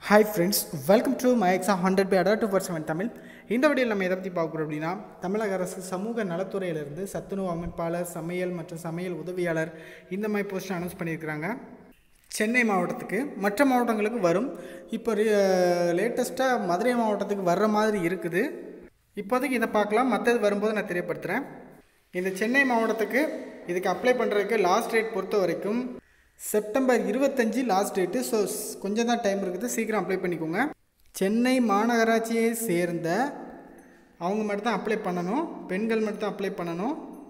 hi friends welcome to my exam hundred by அடாட் four seven Tamil இந்த வீடியோவில் நம்ம எதை பற்றி பார்க்குறோம் அப்படின்னா தமிழக அரசு சமூக நலத்துறையிலிருந்து சத்துணவு அமைப்பாளர் சமையல் மற்றும் சமையல் உதவியாளர் இந்த மாதிரி போஸ்ட் அனௌன்ஸ் பண்ணியிருக்கிறாங்க சென்னை மாவட்டத்துக்கு மற்ற மாவட்டங்களுக்கு வரும் இப்போ லேட்டஸ்ட்டாக மதுரை மாவட்டத்துக்கு வர்ற மாதிரி இருக்குது இப்போதைக்கு இதை பார்க்கலாம் மற்றது வரும்போது நான் தெரியப்படுத்துகிறேன் இந்த சென்னை மாவட்டத்துக்கு இதுக்கு அப்ளை பண்ணுறதுக்கு லாஸ்ட் டேட் பொறுத்த வரைக்கும் செப்டம்பர் இருபத்தஞ்சி லாஸ்ட் டேட்டு ஸோ கொஞ்சம் தான் டைம் இருக்குது சீக்கிரம் அப்ளை பண்ணிக்கோங்க சென்னை மாநகராட்சியை சேர்ந்த அவங்க மட்டும் தான் அப்ளை பண்ணணும் பெண்கள் மட்டும் தான் அப்ளை பண்ணணும்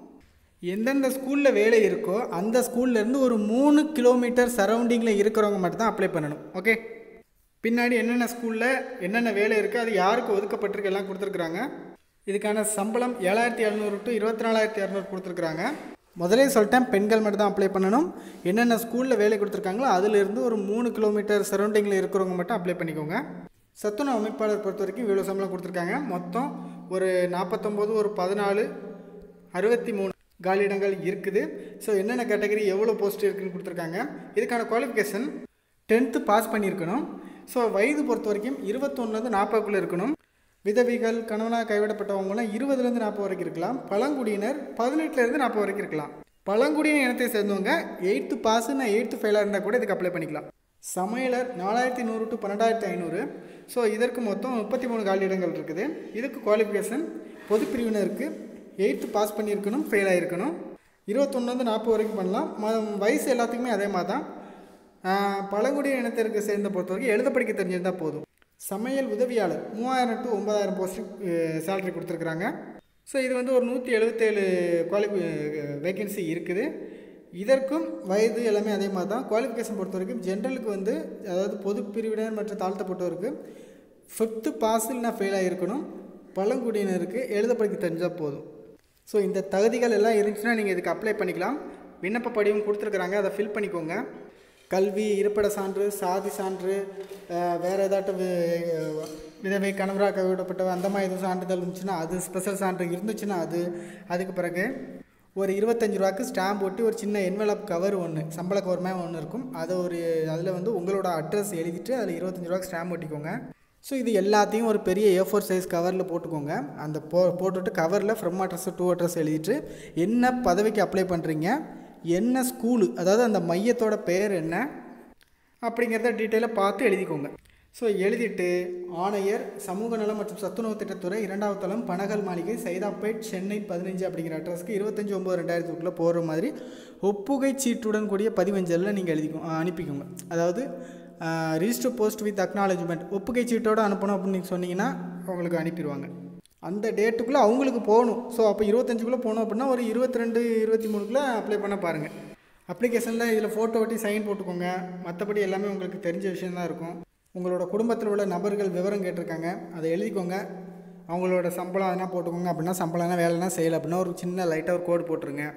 எந்தெந்த ஸ்கூலில் வேலை இருக்கோ அந்த ஸ்கூல்லேருந்து ஒரு மூணு கிலோமீட்டர் சரௌண்டிங்கில் இருக்கிறவங்க மட்டும் தான் அப்ளை பண்ணணும் ஓகே பின்னாடி என்னென்ன ஸ்கூலில் என்னென்ன வேலை இருக்குது அது யாருக்கு ஒதுக்கப்பட்டிருக்கு எல்லாம் கொடுத்துருக்குறாங்க இதுக்கான சம்பளம் ஏழாயிரத்தி இரநூறு டு இருபத்தி நாலாயிரத்தி இரநூறு கொடுத்துருக்குறாங்க முதலே சொல்லிட்டேன் பெண்கள் மட்டும் தான் அப்ளை பண்ணணும் என்னென்ன ஸ்கூலில் வேலை கொடுத்துருக்காங்களோ அதிலிருந்து ஒரு மூணு கிலோமீட்டர் சரௌண்டிங்கில் இருக்கிறவங்க மட்டும் அப்ளை பண்ணிக்கோங்க சத்துணவு அமைப்பாளர் பொறுத்த வரைக்கும் இவ்வளோ சம்பளம் கொடுத்துருக்காங்க மொத்தம் ஒரு நாற்பத்தொம்போது ஒரு பதினாலு அறுபத்தி மூணு காலியிடங்கள் இருக்குது ஸோ என்னென்ன கேட்டகரி எவ்வளோ போஸ்ட் இருக்குன்னு கொடுத்துருக்காங்க இதுக்கான குவாலிஃபிகேஷன் டென்த்து பாஸ் பண்ணியிருக்கணும் ஸோ வயது பொறுத்த வரைக்கும் இருபத்தொன்னுலேருந்து நாற்பதுக்குள்ளே இருக்கணும் விதவிகள் கணவனாக கைவிடப்பட்டவங்களாம் இருபதுலேருந்து நாற்பது வரைக்கும் இருக்கலாம் பழங்குடியினர் பதினெட்டுலேருந்து நாற்பது வரைக்கும் இருக்கலாம் பழங்குடியின இனத்தை சேர்ந்தவங்க எயித்து பாஸு நான் எயித்து ஃபெயிலாக இருந்தால் கூட இதுக்கு அப்ளை பண்ணிக்கலாம் சமையலர் நாலாயிரத்தி நூறு டு பன்னெண்டாயிரத்தி ஐநூறு ஸோ இதற்கு மொத்தம் முப்பத்தி மூணு காலியிடங்கள் இருக்குது இதுக்கு குவாலிஃபிகேஷன் பொது பிரிவினருக்கு எயித்து பாஸ் பண்ணியிருக்கணும் ஃபெயில் ஆகிருக்கணும் இருபத்தொன்னுலேருந்து நாற்பது வரைக்கும் பண்ணலாம் ம வயசு எல்லாத்துக்குமே அதே மாதிரி தான் பழங்குடியின இனத்திற்கு சேர்ந்த பொறுத்த வரைக்கும் எழுத படிக்க தெரிஞ்சிருந்தால் போதும் சமையல் உதவியாளர் மூவாயிரம் டு ஒன்பதாயிரம் போஸ்ட்டு சேலரி கொடுத்துருக்குறாங்க ஸோ இது வந்து ஒரு நூற்றி எழுபத்தேழு குவாலிஃபி வேக்கன்சி இருக்குது இதற்கும் வயது எல்லாமே அதே மாதிரி தான் குவாலிஃபிகேஷன் பொறுத்த வரைக்கும் ஜென்ரலுக்கு வந்து அதாவது பொது பிரிவினர் மற்றும் தாழ்த்தப்பட்டவருக்கு ஃபிஃப்த்து பாஸ் இல்லைனா ஃபெயில் ஆகிருக்கணும் பழங்குடியினருக்கு எழுத படிக்க தெரிஞ்சால் போதும் ஸோ இந்த தகுதிகள் எல்லாம் இருந்துச்சுன்னா நீங்கள் இதுக்கு அப்ளை பண்ணிக்கலாம் விண்ணப்ப படிவம் கொடுத்துருக்குறாங்க அதை ஃபில் பண்ணிக்கோங்க கல்வி இருப்பிட சான்று சாதி சான்று வேறு ஏதாட்டும் விதவை கணவராக கைவிடப்பட்ட அந்த மாதிரி எதுவும் சான்றிதழ் இருந்துச்சுன்னா அது ஸ்பெஷல் சான்று இருந்துச்சுன்னா அது அதுக்கு பிறகு ஒரு இருபத்தஞ்சி ரூபாய்க்கு ஸ்டாம்ப் ஒட்டி ஒரு சின்ன என்வலப் கவர் ஒன்று சம்பள கவர் மாதிரி ஒன்று இருக்கும் அதை ஒரு அதில் வந்து உங்களோட அட்ரஸ் எழுதிட்டு அதில் இருபத்தஞ்சி ரூபாய்க்கு ஸ்டாம்ப் ஒட்டிக்கோங்க ஸோ இது எல்லாத்தையும் ஒரு பெரிய ஏ ஃபோர் சைஸ் கவரில் போட்டுக்கோங்க அந்த போ போட்டுட்டு கவரில் ஃப்ரம் அட்ரஸ் டூ அட்ரஸ் எழுதிட்டு என்ன பதவிக்கு அப்ளை பண்ணுறீங்க என்ன ஸ்கூலு அதாவது அந்த மையத்தோட பெயர் என்ன அப்படிங்கிறத டீட்டெயிலாக பார்த்து எழுதிக்கோங்க ஸோ எழுதிட்டு ஆணையர் சமூக நலம் மற்றும் சத்துணவு திட்டத்துறை இரண்டாவது தளம் பனகல் மாளிகை சைதாப்பேட் சென்னை பதினஞ்சு அப்படிங்கிற அட்ரஸ்க்கு இருபத்தஞ்சி ஒம்பது ரெண்டாயிரத்துக்குள்ளே போகிற மாதிரி ஒப்புகை சீட்டுடன் கூடிய பதிவஞ்சலில் நீங்கள் எழுதிக்கோ அனுப்பிக்கோங்க அதாவது ரிஜிஸ்டர் போஸ்ட் வித் அக்னாலஜ்மெண்ட் ஒப்புகை சீட்டோடு அனுப்பணும் அப்படின்னு நீங்கள் சொன்னீங்கன்னா உங்களுக்கு அனுப்பிடுவாங்க அந்த டேட்டுக்குள்ளே அவங்களுக்கு போகணும் ஸோ அப்போ இருபத்தஞ்சுக்குள்ளே போகணும் அப்படின்னா ஒரு இருபத்தி ரெண்டு இருபத்தி மூணுக்குள்ளே அப்ளை பண்ண பாருங்கள் அப்ளிகேஷனில் இதில் ஃபோட்டோ ஒட்டி சைன் போட்டுக்கோங்க மற்றபடி எல்லாமே உங்களுக்கு தெரிஞ்ச விஷயந்தான் இருக்கும் உங்களோட குடும்பத்தில் உள்ள நபர்கள் விவரம் கேட்டிருக்காங்க அதை எழுதிக்கோங்க அவங்களோட சம்பளம் அதெல்லாம் போட்டுக்கோங்க அப்படின்னா சம்பளம்னா வேலைனா செய்யலை அப்படின்னா ஒரு சின்ன லைட்டாக ஒரு கோடு போட்டுருங்க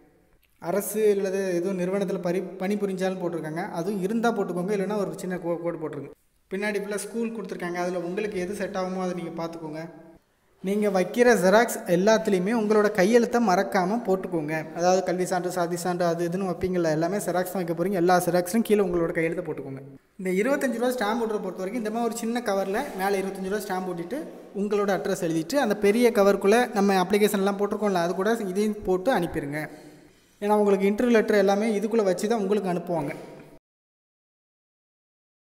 அரசு இல்லது எதுவும் நிறுவனத்தில் பரி பணி புரிஞ்சாலும் போட்டிருக்காங்க அதுவும் இருந்தால் போட்டுக்கோங்க இல்லைனா ஒரு சின்ன கோ கோடு போட்டுருங்க பின்னாடி ஃபுல்லாக ஸ்கூல் கொடுத்துருக்காங்க அதில் உங்களுக்கு எது செட் ஆகுமோ அதை நீங்கள் பார்த்துக்கோங்க நீங்கள் வைக்கிற ஜெராக்ஸ் எல்லாத்துலேயுமே உங்களோட கையெழுத்தை மறக்காமல் போட்டுக்கோங்க அதாவது கல்வி சான்று சாதி சான்று அது இதுன்னு வைப்பீங்கள்ல எல்லாமே ஜெராக்ஸ் தான் வைக்க போகிறீங்க எல்லா ஜெராக்ஸ்லையும் கீழே உங்களோட கையெழுத்தை போட்டுக்கோங்க இந்த இருபத்தஞ்சி ரூபா ஸ்டாம்ப் ஓட்டுறத பொறுத்த வரைக்கும் இந்த மாதிரி ஒரு சின்ன கவரில் மேலே இருபத்தஞ்சி ரூபா ஸ்டாம்ப் ஓட்டிட்டு உங்களோட அட்ரஸ் எழுதிட்டு அந்த பெரிய கவருக்குள்ளே நம்ம அப்ளிகேஷன்லாம் போட்டிருக்கோம்ல அது கூட இதையும் போட்டு அனுப்பிடுங்க ஏன்னா உங்களுக்கு இன்டர்வியூ லெட்டர் எல்லாமே இதுக்குள்ளே வச்சு தான் உங்களுக்கு அனுப்புவாங்க